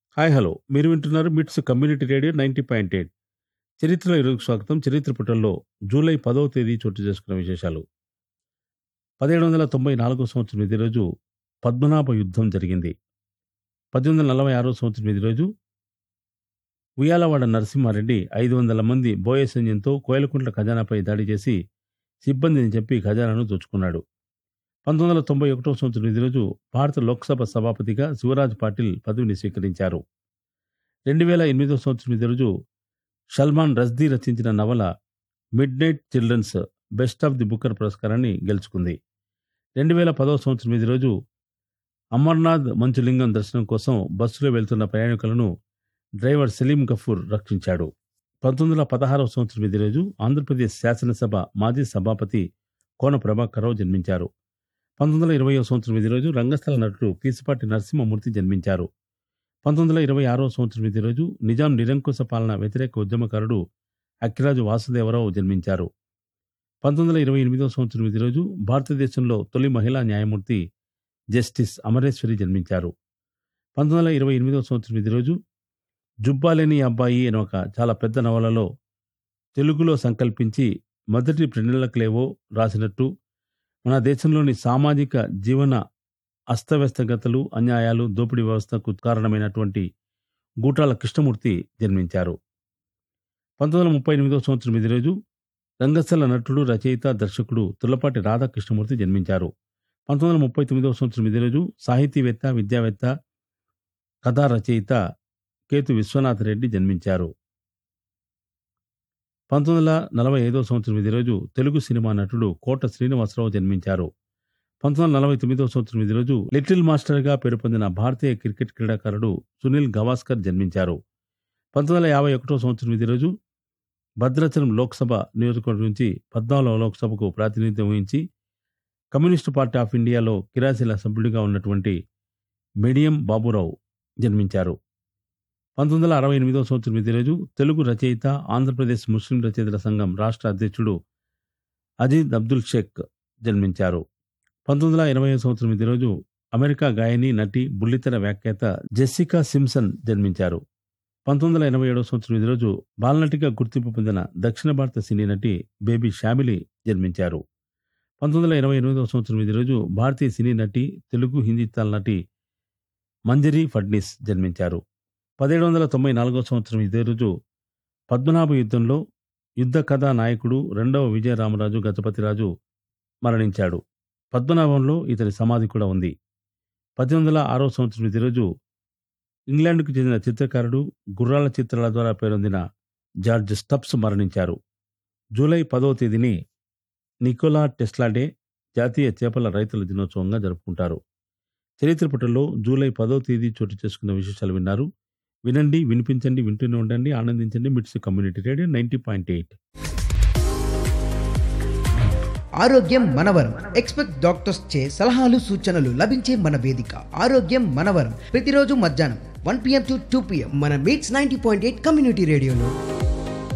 hi hello మీరు వింటున్నారు MITS community radio ninety point eight చరిత్రలో ఈరోజు స్వాగతం చరిత్ర పుటల్లో జూలై పదవ తేదీ చోటు చేసుకున్న విశేషాలు పదిహేడు వందల తొంభై నాలుగో సంవత్సరం ఇదే రోజు పద్మనాభ యుద్ధం జరిగింది పద్దెనిమిది వందల నలభై ఆరో సంవత్సరం ఇదే రోజు ఉయ్యాలవాడ నరసింహారెడ్డి ఐదు వందల మంది బోయ సైన్యంతో కోయలకుంట్ల ఖజానాపై దాడి చేసి సిబ్బందిని చెప్పి ఖజానాను దోచుకున్నాడు పంతొమ్మిది వందల తొంభై ఒకటో సంవత్సరం ఇదే రోజు భారత లోక్సభ సభాపతిగా శివరాజ్ పాటిల్ పదవిని స్వీకరించారు రెండు వేల ఎనిమిదో సంవత్సరం ఇదే రోజు సల్మాన్ రజ్దీ రచించిన నవల midnight children's best of the Booker పురస్కారాన్ని గెలుచుకుంది రెండు వేల పదో సంవత్సరం ఇదే రోజు అమర్నాథ్ మంచులింగం దర్శనం కోసం బస్సులో వెళ్తున్న ప్రయాణికులను డ్రైవర్ సలీం గఫూర్ రక్షించాడు పంతొమ్మిది వందల పదహారవ సంవత్సరం ఇదే రోజు ఆంధ్రప్రదేశ్ శాసనసభ మాజీ సభాపతి కోన ప్రభాకరరావు జన్మించారు పంతొమ్మిది వందల ఇరవై సంవత్సరం ఇదే రోజు రంగస్థల నటుడు కీసుపాటి నరసింహమూర్తి జన్మించారు పంతొమ్మిది వందల ఇరవై ఆరో సంవత్సరం ఇదే రోజు నిజాం నిరంకుశ పాలన వ్యతిరేక ఉద్యమకారుడు అక్కిరాజు వాసుదేవరావు జన్మించారు పంతొమ్మిది వందల ఇరవై ఎనిమిదో సంవత్సరం ఇదే రోజు భారతదేశంలో తొలి మహిళా న్యాయమూర్తి జస్టిస్ అమరేశ్వరి జన్మించారు పంతొమ్మిది వందల ఇరవై ఎనిమిదో సంవత్సరం ఇదే రోజు జుబ్బాలేని అబ్బాయి అనే ఒక చాలా పెద్ద నవలలో తెలుగులో సంకల్పించి మొదటి ప్రణిళ్ళకులేవో రాసినట్టు మన దేశంలోని సామాజిక జీవన అస్తవ్యస్తగతలు అన్యాయాలు దోపిడీ వ్యవస్థకు కారణమైనటువంటి గూటాల కృష్ణమూర్తి జన్మించారు పంతొమ్మిది వందల ముప్పై ఎనిమిదో సంవత్సరం ఇదే రోజు రంగస్థల నటుడు రచయిత దర్శకుడు తులపాటి రాధాకృష్ణమూర్తి జన్మించారు పంతొమ్మిది వందల ముప్పై తొమ్మిదవ సంవత్సరం ఇదే రోజు సాహితీవేత్త విద్యావేత్త కథా రచయిత కేతు విశ్వనాథ్ రెడ్డి జన్మించారు పంతొమ్మిది వందల నలభై ఐదో సంవత్సరం ఇదే రోజు తెలుగు సినిమా నటుడు కోట శ్రీనివాసరావు జన్మించారు పంతొమ్మిది వందల నలభై తొమ్మిదో సంవత్సరం ఇదే రోజు లిటిల్ మాస్టర్గా పేరు పొందిన భారతీయ క్రికెట్ క్రీడాకారుడు సునీల్ గవాస్కర్ జన్మించారు పంతొమ్మిది వందల యాభై ఒకటో సంవత్సరం ఇదే రోజు భద్రాచలం లోక్సభ నియోజకవర్గం నుంచి పద్నాలుగవ లోక్సభకు ప్రాతినిధ్యం వహించి కమ్యూనిస్టు పార్టీ ఆఫ్ ఇండియాలో కిరాసీల సభ్యుడిగా ఉన్నటువంటి మెడియం బాబురావు జన్మించారు పంతొమ్మిది వందల అరవై ఎనిమిదో సంవత్సరం ఇదే రోజు తెలుగు రచయిత ఆంధ్రప్రదేశ్ ముస్లిం రచయితల సంఘం రాష్ట్ర అధ్యక్షుడు అజీద్ అబ్దుల్ షేక్ జన్మించారు పంతొమ్మిది వందల ఎనభై సంవత్సరం ఇదే రోజు అమెరికా గాయని నటి బుల్లితెర వ్యాఖ్యాత జెస్సికా సిమ్సన్ జన్మించారు పంతొమ్మిది వందల ఎనభై ఏడవ సంవత్సరం ఇదే రోజు బాలనటిగా గుర్తింపు పొందిన దక్షిణ భారత సినీ నటి బేబీ షామిలి జన్మించారు పంతొమ్మిది వందల ఎనభై ఎనిమిదవ సంవత్సరం ఇదే రోజు భారతీయ సినీ నటి తెలుగు హిందీ తాల్ నటి మంజరి ఫడ్నిస్ జన్మించారు పదిహేడు వందల తొంభై నాలుగో సంవత్సరం ఇదే రోజు పద్మనాభ యుద్ధంలో యుద్ధ కథా నాయకుడు రెండవ విజయరామరాజు గజపతిరాజు మరణించాడు పద్మనాభంలో ఇతని సమాధి కూడా ఉంది పద్దెనిమిది వందల ఆరో సంవత్సరం ఇదే రోజు ఇంగ్లాండ్కు చెందిన చిత్రకారుడు గుర్రాల చిత్రాల ద్వారా పేరొందిన జార్జ్ స్టప్స్ మరణించారు జూలై పదవ తేదీని నికోలా టెస్లా డే జాతీయ చేపల రైతుల దినోత్సవంగా జరుపుకుంటారు చరిత్ర పుటల్లో జూలై పదవ తేదీ చోటు చేసుకున్న విశేషాలు విన్నారు వినండి వినిపించండి వింటూనే ఉండండి ఆనందించండి MITS community radio ninety point eight ఆరోగ్యం మనవరం ఎక్స్పెక్ట్ డాక్టర్స్ చే సలహాలు సూచనలు లభించే మన వేదిక ఆరోగ్యం మనవరం ప్రతిరోజు మధ్యాహ్నం one PM to two PM మన MITS ninety point eight community రేడియోలో